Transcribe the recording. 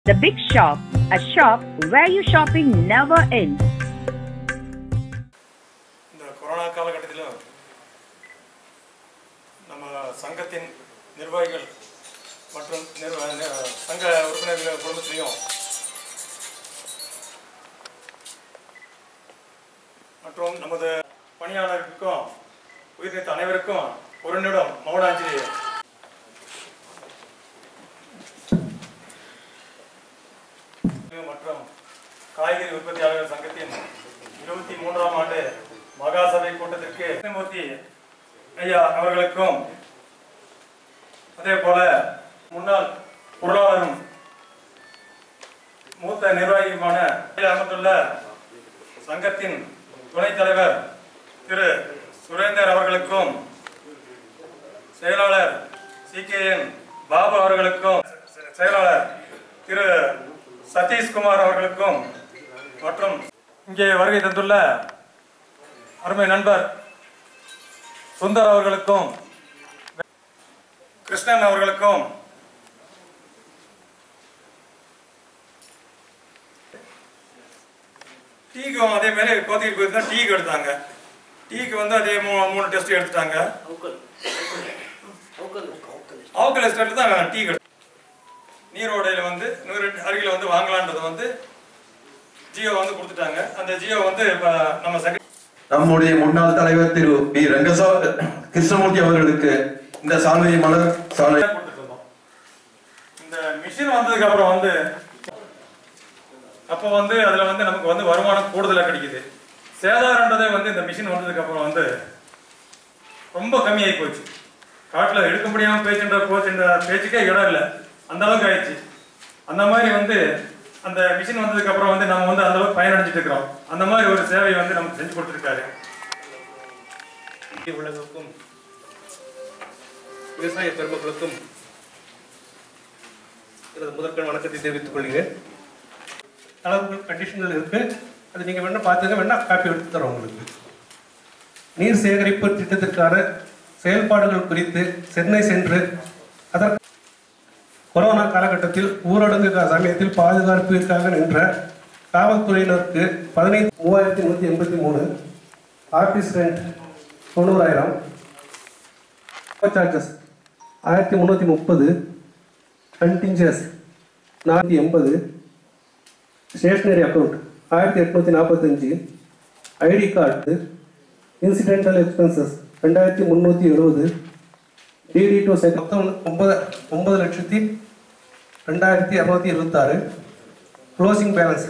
The Big Shop, a shop where your shopping never ends. இந்த corona காலகட்டத்திலும் நம்ம சங்கத்தின் நிர்வாகிகள் மற்றும் நிர்வ நி- சங்க உறுப்பினர்கள் குடும்பத்திலையும் மற்றும் நமது பணியாளர்களுக்கும் உயிர்நீத்த அனைவருக்கும் ஒரு நிமிடம் மௌனாஞ்சலி மற்றும் காய்கறி உற்பத்தியாளர்கள் சங்கத்தின் இருபத்தி மூன்றாம் ஆண்டு மகாசபை கூட்டத்திற்கு கிருஷ்ணமூர்த்தி ஐயா அவர்களுக்கும் அதே போல முன்னாள் பொருளாளரும் மூத்த நிர்வாகியுமான அமர்ந்துள்ள சங்கத்தின் துணைத் தலைவர் திரு சுரேந்தர் அவர்களுக்கும் செயலாளர் சி கே என் பாபு அவர்களுக்கும் செ- செயலாளர் திரு சதீஷ்குமார் அவர்களுக்கும் மற்றும் இங்கே வருகை தந்துள்ள அருமை நண்பர் சுந்தர் அவர்களுக்கும் கிருஷ்ணன் அவர்களுக்கும் டீக்கும் அதே மாதிரி கோத்தகிரி போயிருந்தா டீக்கு எடுத்தாங்க டீக்கு வந்து அதே மூ- மூணு டெஸ்ட் எடுத்துட்டாங்க அவுக்கல் எஸ்டேட்ல தான் டீ கடை நீரோடையில் வந்து நூறு அருகில் வந்து வாங்கலான்றது வந்து ஜியோ வந்து கொடுத்துட்டாங்க அந்த ஜியோ வந்து இப்போ நம்ம செகண்ட் நம்முடைய முன்னாள் தலைவர் திரு பி ரங்கசா கிருஷ்ணமூர்த்தி அவர்களுக்கு இந்த சால்வை மலர் சாலை கொடுத்துட்டு இருந்தோம் இந்த மிஷின் வந்ததுக்கு அப்புறம் வந்து அப்போ வந்து அதுல வந்து நமக்கு வந்து வருமானம் கூடுதலா கிடைக்குது சேதாரன்றதே வந்து இந்த மிஷின் வந்ததுக்கு அப்புறம் வந்து ரொம்ப கம்மியாகி போச்சு காட்டுல எடுக்க முடியாம பேச்சுன்ற போச்சுன்ற பேச்சுக்கே இடம் இல்லை அந்த அளவுக்கு ஆயிடுச்சு அந்த மாதிரி வந்து அந்த மிஷின் வந்ததுக்கு அப்புறம் வந்து நம்ம வந்து அந்த அளவுக்கு பயனடைஞ்சிட்டு இருக்கிறோம் அந்த மாதிரி ஒரு சேவை வந்து நமக்கு செஞ்சு கொடுத்துருக்காரு உலகுக்கும் விவசாய பெருமக்களுக்கும் எனது முதற்கண் வணக்கத்தை தெரிவித்துக் கொள்கிறேன் அளவுகள் கண்டிஷன்கள் இருக்கு அது நீங்க வேணா பார்த்துங்க வேணா காப்பி எடுத்து தரோம் உங்களுக்கு நீர் சேகரிப்பு திட்டத்திற்கான செயல்பாடுகள் குறித்து சென்னை சென்று அதற்கு கொரோனா காலகட்டத்தில் ஊரடங்கு கா- சமயத்தில் பாதுகாப்பிற்காக நின்ற காவல்துறையினருக்கு பதினைந்து மூவாயிரத்தி நூற்றி எண்பத்தி மூணு ஆஃபீஸ் ரெண்ட் தொண்ணூறாயிரம் சார்ஜஸ் ஆயிரத்தி முந்நூற்றி முப்பது கண்டிஞ்சஸ் நானூற்றி எண்பது ஸ்டேஷ்னரி அக்கௌண்ட் ஆயிரத்தி எட்நூற்றி நாற்பத்தஞ்சு ஐடி கார்டு இன்சிடென்டல் எக்ஸ்பென்சஸ் ரெண்டாயிரத்தி முந்நூற்றி எழுபது டிடி டூ செக் மொத்தம் ஒன்பது ஒன்பது லட்சத்தி ரெண்டாயிரத்தி இரநூத்தி இருபத்தாறு க்ளோசிங் பேலன்ஸ்